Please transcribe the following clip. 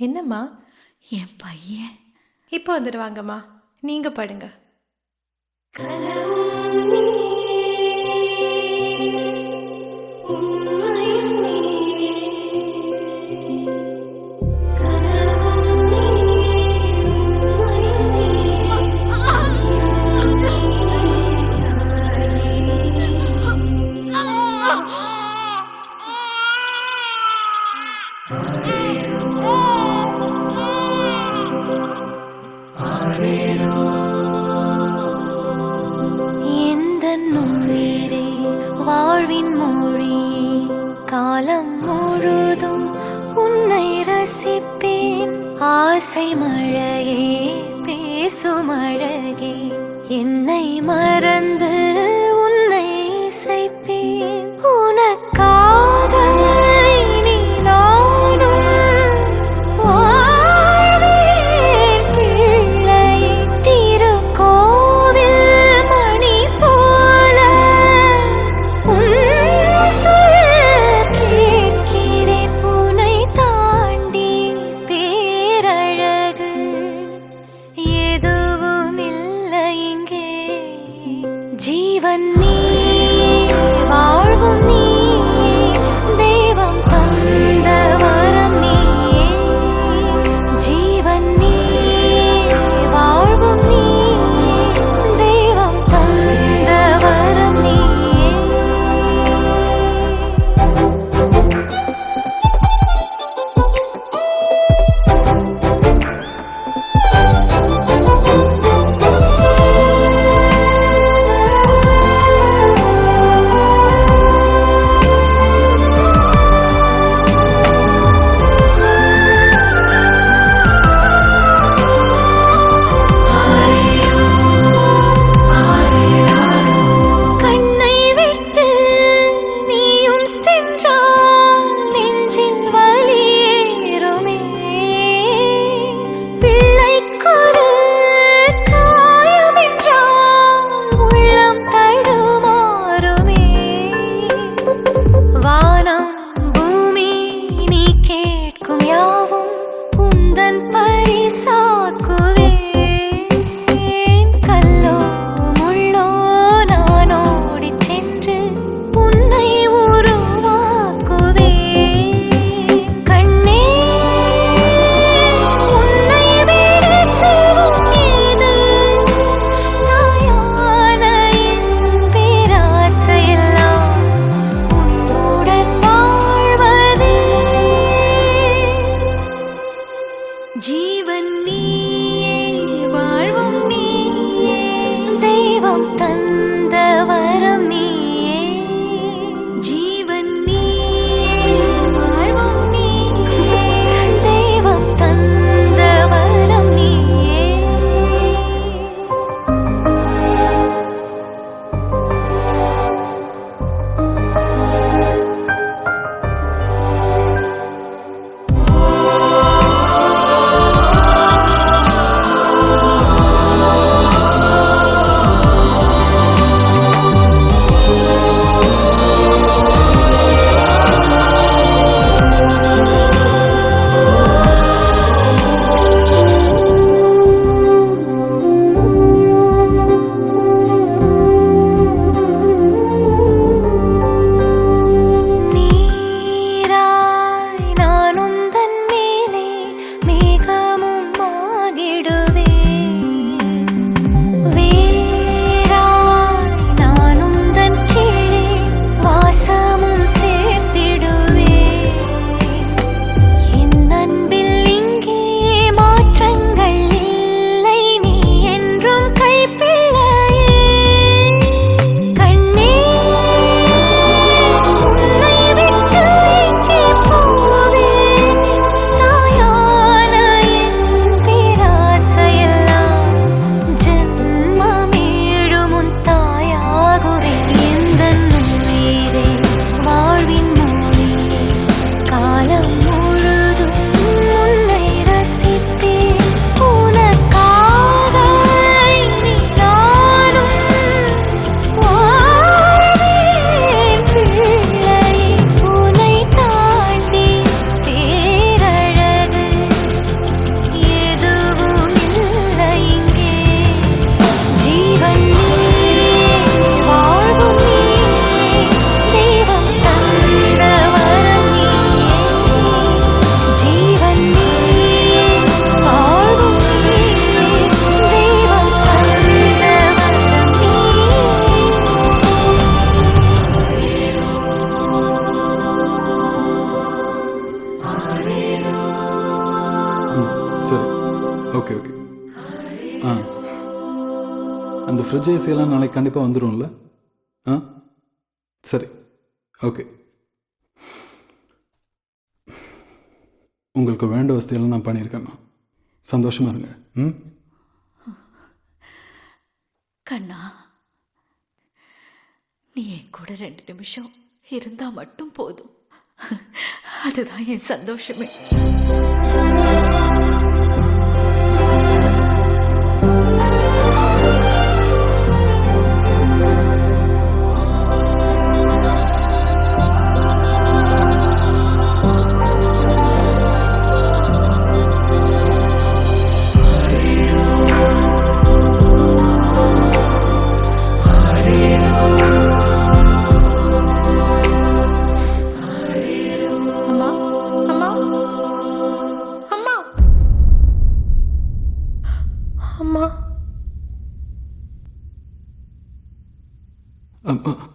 என்னம்மா என் பையன் இப்போ வந்துடுவாங்கம்மா நீங்கள் படுங்க எந்த உயிரே வாழ்வின் மொழியே காலம் முழுதும் உன்னை ரசிப்பேன் ஆசை மழையே பேசும் அழகே என்னை மறந்து உன்னை இசைப்பேன் உனக்காக இனி நானும் வாழ்வேன் பிள்ளையே திருக்கோவில் மணி போல உன் சொல் கேட்கிறேன் உனை தாண்டி பேரழகு எதுவும் இல்லை இங்கே ஜீ ஆ அந்த ஃப்ரிட்ஜ் ஏசியெல்லாம் நாளைக்கு கண்டிப்பாக வந்துடும்ல ஆ சரி ஓகே உங்களுக்கு வேண்ட வசதியெல்லாம் நான் பண்ணியிருக்கேம்மா சந்தோஷமா இருங்க ம் கண்ணா நீ என் கூட ரெண்டு நிமிஷம் இருந்தா மட்டும் போதும் அதுதான் என் சந்தோஷமே அம்மா அம்மா அம்மா அம்மா அம்மா